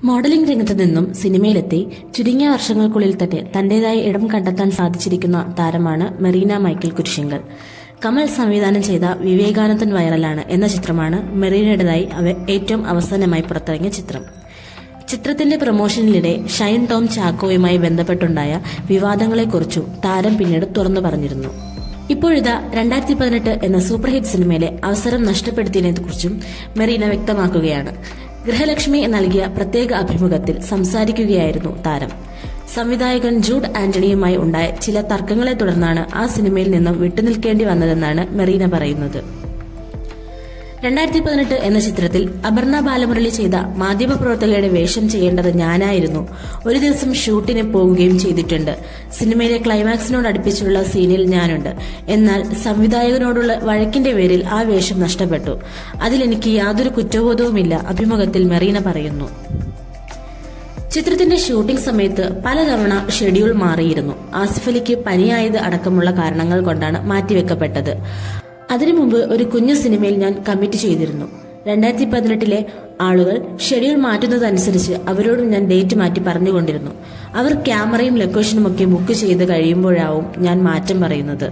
modelling രംഗത്ത് നിന്നും സിനിമയിലെത്തി ചുരുങ്ങിയ വർഷങ്ങൾക്കുള്ളിൽ തന്നെ തന്റേതായ ഇടം കണ്ടെത്താൻ സാധിച്ചിരിക്കുന്ന താരമാണ് മെറീന മൈക്കിൾ കുരിശിങ്കൽ കമൽ സംവിധാനം ചെയ്ത വിവേകാനന്ദൻ വൈറലാണ് എന്ന ചിത്രമാണ് മെറീനയുടേതായി അവ ഏറ്റവും അവസാനമായി പുറത്തിറങ്ങിയ ചിത്രം ചിത്രത്തിന്റെ പ്രൊമോഷനിലിടെ ഷൈൻ ടോം ചാക്കോയുമായി ബന്ധപ്പെട്ടുണ്ടായ വിവാദങ്ങളെക്കുറിച്ചും താരം പിന്നീട് തുറന്നു പറഞ്ഞിരുന്നു ഇപ്പോഴിതാ രണ്ടായിരത്തി പതിനെട്ട് എന്ന സൂപ്പർ ഹിറ്റ് സിനിമയിലെ അവസരം നഷ്ടപ്പെടുത്തിയതിനെക്കുറിച്ചും മെറീന വ്യക്തമാക്കുകയാണ് ഗൃഹലക്ഷ്മി നൽകിയ പ്രത്യേക അഭിമുഖത്തിൽ സംസാരിക്കുകയായിരുന്നു താരം സംവിധായകൻ ജൂഡ് ആന്റണിയുമായി ഉണ്ടായ ചില തർക്കങ്ങളെ തുടർന്നാണ് ആ സിനിമയിൽ നിന്നും വിട്ടുനിൽക്കേണ്ടി വന്നതെന്നാണ് മെറീന പറയുന്നത് രണ്ടായിരത്തി പതിനെട്ട് എന്ന ചിത്രത്തിൽ അപർണ ബാലമുരളി ചെയ്ത മാധ്യമപ്രവർത്തകയുടെ വേഷം ചെയ്യേണ്ടത് ഞാനായിരുന്നു ഒരു ദിവസം ഷൂട്ടിന് പോവുകയും ചെയ്തിട്ടുണ്ട് സിനിമയിലെ ക്ലൈമാക്സിനോട് അടുപ്പിച്ചുള്ള സീനിൽ ഞാനുണ്ട് എന്നാൽ സംവിധായകനോടുള്ള വഴക്കിന്റെ പേരിൽ ആ വേഷം നഷ്ടപ്പെട്ടു അതിലെനിക്ക് യാതൊരു കുറ്റബോധവുമില്ല അഭിമുഖത്തിൽ മെറീന പറയുന്നു ചിത്രത്തിന്റെ ഷൂട്ടിംഗ് സമയത്ത് പലതവണ ഷെഡ്യൂൾ മാറിയിരുന്നു ആസിഫ് അലിക്ക് പനിയായത് അടക്കമുള്ള കാരണങ്ങൾ കൊണ്ടാണ് മാറ്റിവെക്കപ്പെട്ടത് അതിനു മുമ്പ് ഒരു കുഞ്ഞു സിനിമയിൽ ഞാൻ കമ്മിറ്റ് ചെയ്തിരുന്നു രണ്ടായിരത്തി പതിനെട്ടിലെ ആളുകൾ ഷെഡ്യൂൾ മാറ്റുന്നതനുസരിച്ച് അവരോടും ഞാൻ ഡേറ്റ് മാറ്റി പറഞ്ഞുകൊണ്ടിരുന്നു അവർ ക്യാമറയും ലൊക്കേഷനും ഒക്കെ ബുക്ക് ചെയ്ത് കഴിയുമ്പോഴാവും ഞാൻ മാറ്റം പറയുന്നത്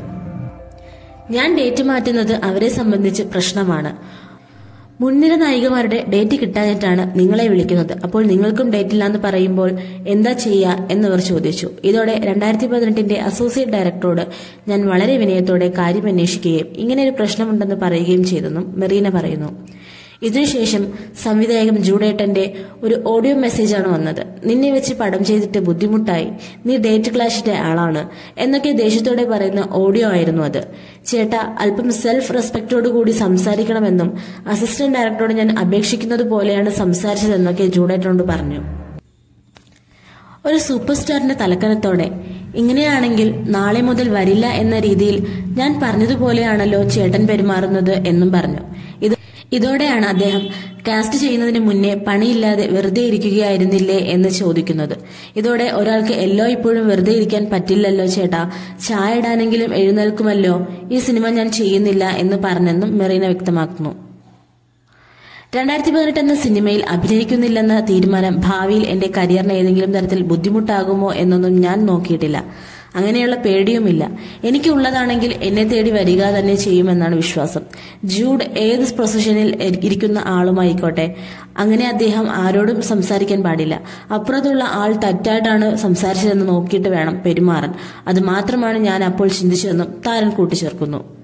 ഞാൻ ഡേറ്റ് മാറ്റുന്നത് അവരെ സംബന്ധിച്ച് പ്രശ്നമാണ് മുൻനിര നായികമാരുടെ ഡേറ്റ് കിട്ടാഞ്ഞിട്ടാണ് നിങ്ങളെ വിളിക്കുന്നത് അപ്പോൾ നിങ്ങൾക്കും ഡേറ്റ് ഇല്ലാന്ന് പറയുമ്പോൾ എന്താ ചെയ്യുക എന്നവർ ചോദിച്ചു ഇതോടെ രണ്ടായിരത്തി പതിനെട്ടിന്റെ അസോസിയേറ്റ് ഡയറക്ടറോട് ഞാൻ വളരെ വിനയത്തോടെ കാര്യം അന്വേഷിക്കുകയും ഇങ്ങനെ ഒരു പ്രശ്നമുണ്ടെന്ന് പറയുകയും ചെയ്തെന്നും മെറീന പറയുന്നു ഇതിനുശേഷം സംവിധായകൻ ജൂഡേട്ടന്റെ ഒരു ഓഡിയോ മെസ്സേജാണ് വന്നത് നിന്നെ വെച്ച് പടം ചെയ്തിട്ട് ബുദ്ധിമുട്ടായി നീ ഡേറ്റ് ക്ലാഷിന്റെ ആളാണ് എന്നൊക്കെ ദേഷ്യത്തോടെ പറയുന്ന ഓഡിയോ ആയിരുന്നു അത് ചേട്ടാ അല്പം സെൽഫ് റെസ്പെക്റ്റോടു കൂടി സംസാരിക്കണമെന്നും അസിസ്റ്റന്റ് ഡയറക്ടറോട് ഞാൻ അപേക്ഷിക്കുന്നത് പോലെയാണ് സംസാരിച്ചതെന്നൊക്കെ ജൂഡേട്ടനോട് പറഞ്ഞു ഒരു സൂപ്പർ സ്റ്റാറിന്റെ തലക്കനത്തോടെ ഇങ്ങനെയാണെങ്കിൽ നാളെ മുതൽ വരില്ല എന്ന രീതിയിൽ ഞാൻ പറഞ്ഞതുപോലെയാണല്ലോ ചേട്ടൻ പെരുമാറുന്നത് എന്നും പറഞ്ഞു ഇത് ഇതോടെയാണ് അദ്ദേഹം കാസ്റ്റ് ചെയ്യുന്നതിന് മുന്നേ പണിയില്ലാതെ വെറുതെ ഇരിക്കുകയായിരുന്നില്ലേ എന്ന് ചോദിക്കുന്നത് ഇതോടെ ഒരാൾക്ക് എല്ലോ ഇപ്പോഴും വെറുതെ ഇരിക്കാൻ പറ്റില്ലല്ലോ ചേട്ടാ ചായ ഇടാനെങ്കിലും എഴുന്നേൽക്കുമല്ലോ ഈ സിനിമ ഞാൻ ചെയ്യുന്നില്ല എന്ന് പറഞ്ഞെന്നും മെറീന വ്യക്തമാക്കുന്നു രണ്ടായിരത്തി പതിനെട്ട് എന്ന സിനിമയിൽ അഭിനയിക്കുന്നില്ലെന്ന തീരുമാനം ഭാവിയിൽ എന്റെ കരിയറിന് ഏതെങ്കിലും തരത്തിൽ ബുദ്ധിമുട്ടാകുമോ എന്നൊന്നും ഞാൻ നോക്കിയിട്ടില്ല അങ്ങനെയുള്ള പേടിയുമില്ല എനിക്കുള്ളതാണെങ്കിൽ എന്നെ തേടി വരിക തന്നെ ചെയ്യുമെന്നാണ് വിശ്വാസം ജൂഡ് ഏത് പ്രൊഫഷനിൽ ഇരിക്കുന്ന ആളുമായിക്കോട്ടെ അങ്ങനെ അദ്ദേഹം ആരോടും സംസാരിക്കാൻ പാടില്ല അപ്പുറത്തുള്ള ആൾ തെറ്റായിട്ടാണ് സംസാരിച്ചതെന്ന് നോക്കിയിട്ട് വേണം പെരുമാറാൻ അത് മാത്രമാണ് ഞാൻ അപ്പോൾ ചിന്തിച്ചതെന്നും താരൻ കൂട്ടിച്ചേർക്കുന്നു